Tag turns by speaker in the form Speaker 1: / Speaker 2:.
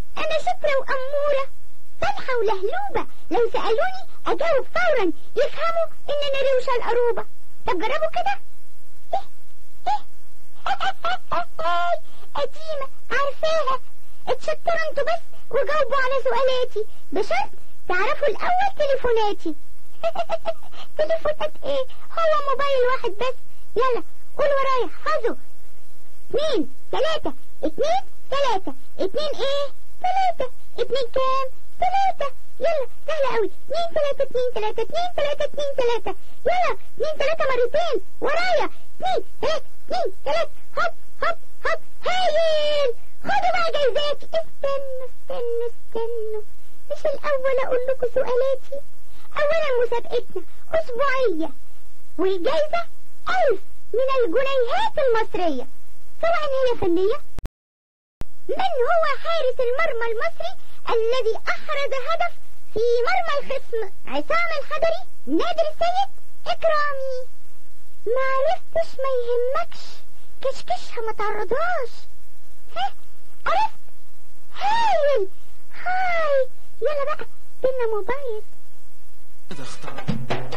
Speaker 1: أنا شطرة وأمورة صالحة ولهلوبة لو سألوني أجاوب فورا يفهموا إن أنا روشة القروبة طب جربوا كده إيه إيه قديمة عارفاها اتشطروا انتوا بس وجاوبوا على سؤالاتي بشرط تعرفوا الأول تليفوناتي تليفونات ايه هو موبايل واحد بس يلا قول ورايا احفظوا اتنين تلاتة اتنين تلاتة اتنين ايه تلاتة اتنين كام تلاتة يلا سهلة قوي اتنين تلاتة اتنين تلاتة اتنين تلاتة اتنين تلاتة يلا اتنين تلاتة مرتين ورايا اتنين تلاتة اتنين تلاتة هوب هوب هوب هايل خدوا بقى جايزاتي استنوا استنوا استنوا مش الأول أقول لكم سؤالاتي أولا مسابقتنا أسبوعية والجايزة ألف من الجنيهات المصرية سواء هي فنية من هو حارس المرمى المصري الذي أحرز هدف في مرمى الخصم عصام الحضري نادر السيد إكرامي ما عرفتش ما يهمكش كشكشها ما تعرضهاش ها عرفت هايل هاي يلا بقى بينا موبايل
Speaker 2: ماذا اختار